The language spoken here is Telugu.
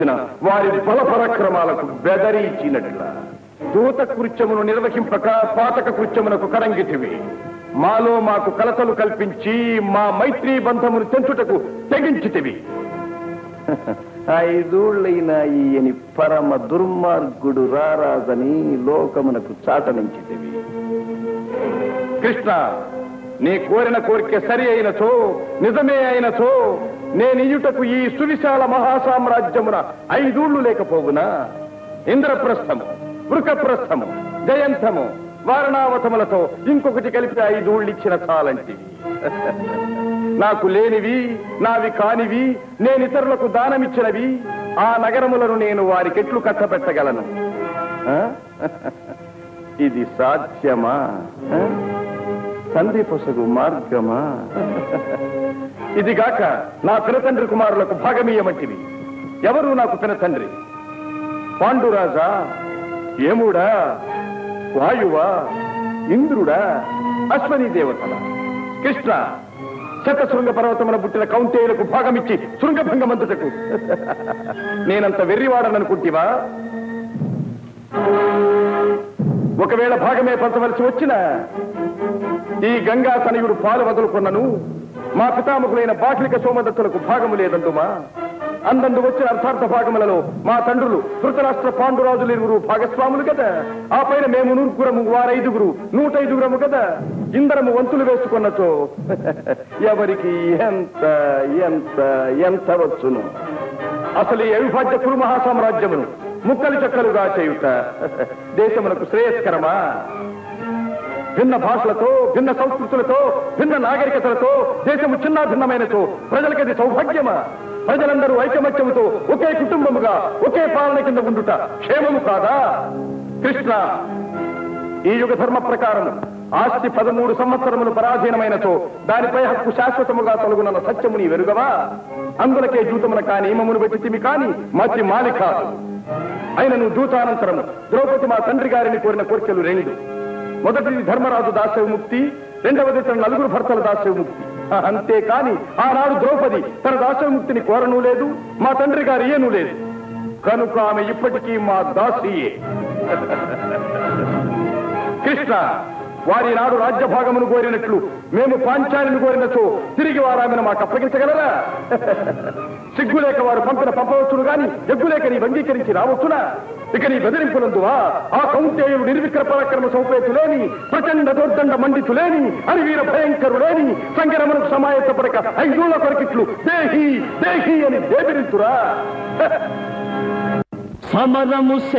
వారి బల పరాక్రమాలకు బెదరీచినట్ల దూత కృత్యమును నిర్వహింపక పాతక కృత్యమునకు కరంగితివి మాలో మాకు కలతలు కల్పించి మా మైత్రీ బంధమును తెంచుటకు తెగించితివి ఐదూళ్ళైన ఈయని పరమ దుర్మార్గుడు రారాజని లోకమునకు చాటనించితివి కృష్ణ నీ కోరిన కోరిక సరి అయినచో నిజమే అయినచో నేనియుటకు ఈ సువిశాల మహాసామ్రాజ్యమున ఐదూళ్లు లేకపోవునా ఇంద్రప్రస్థము వృకప్రస్థము జయంతము వారణావతములతో ఇంకొకటి కలిపి ఐదూళ్ళు ఇచ్చిన చాలంటివి నాకు లేనివి నావి కానివి నేను ఇతరులకు దానమిచ్చినవి ఆ నగరములను నేను వారికెట్లు కట్టబెట్టగలను ఆ? ఇది సాధ్యమా ఆ? తండ్రి పొసగు మార్గమా ఇదిగాక నా పినతండ్రి కుమారులకు భాగమీయమంటివి ఎవరు నాకు పినతండ్రి పాండురాజా ఏముడా వాయువా ఇంద్రుడా అశ్వనీ దేవతల కృష్ణ శతశృంగ పర్వతమున పుట్టిన కౌంటేయులకు భాగమిచ్చి శృంగభంగమంతుటకు నేనంత వెర్రివాడననుకుంటివా ఒకవేళ భాగమే పంచవలసి వచ్చిన ఈ గంగా తనయుడు పాలు వదులుకున్నను మా పితామకులైన బాహ్లిక సోమదత్తులకు భాగము లేదందుమా అందందు వచ్చిన అర్థార్థ భాగములలో మా తండ్రులు ధృతరాష్ట్ర పాండురాజులు ఇరువురు భాగస్వాములు కదా ఆ పైన మేము నూరుగురము వారైదుగురు నూట ఐదుగురము కదా ఇందరము వంతులు వేసుకున్నచో ఎవరికి ఎంత ఎంత ఎంత వచ్చును అసలు ఈ అవిభాజ్య కురు మహాసామ్రాజ్యమును ముక్కలు చెక్కలుగా చేయుట దేశమునకు శ్రేయస్కరమా భిన్న భాషలతో భిన్న సంస్కృతులతో భిన్న నాగరికతలతో దేశము చిన్న భిన్నమైనతో ప్రజలకది సౌభాగ్యమా ప్రజలందరూ ఐకమత్యముతో ఒకే కుటుంబముగా ఒకే పాలన కింద ఉండుట క్షేమము కాదా కృష్ణ ఈ యుగ ధర్మ ప్రకారం ఆస్తి పదమూడు సంవత్సరములు పరాధీనమైనచో దానిపై హక్కు శాశ్వతముగా తొలగునన్న సత్యము నీ వెరుగవా అందులకే జూతమున కాని నియమమును బట్టి తిమి కాని మతి మాలి కాదు అయినను దూతానంతరము ద్రౌపది మా తండ్రి గారిని కోరిన కోరికలు రెండు మొదటిది ధర్మరాజు దాస్య విముక్తి రెండవది తన నలుగురు భర్తల దాస్య విముక్తి అంతేకాని ఆనాడు ద్రౌపది తన దాస్య విముక్తిని కోరను లేదు మా తండ్రి గారు ఏనూ లేదు కనుక ఆమె ఇప్పటికీ మా దాసియే కృష్ణ వారి నాడు రాజ్యభాగమును కోరినట్లు మేము పాంచాలిని కోరినచో తిరిగి వారు ఆమెను మాకు అప్పగించగలరా సిగ్గులేక వారు పంపిన పంపవచ్చును గాని ఎగ్గులేక నీ అంగీకరించి రావచ్చునా ఇక నీ బెదిరింపులందువా ఆ కౌంటేయులు నిర్విక్ర పరాక్రమ సౌపేతులేని ప్రచండ దోర్దండ మండితులేని అని వీర భయంకరులేని సంగరమునకు సమాయత్తపడక ఐదూళ్ళ కొరకిట్లు దేహి దేహి అని బేబిరించురా సమరము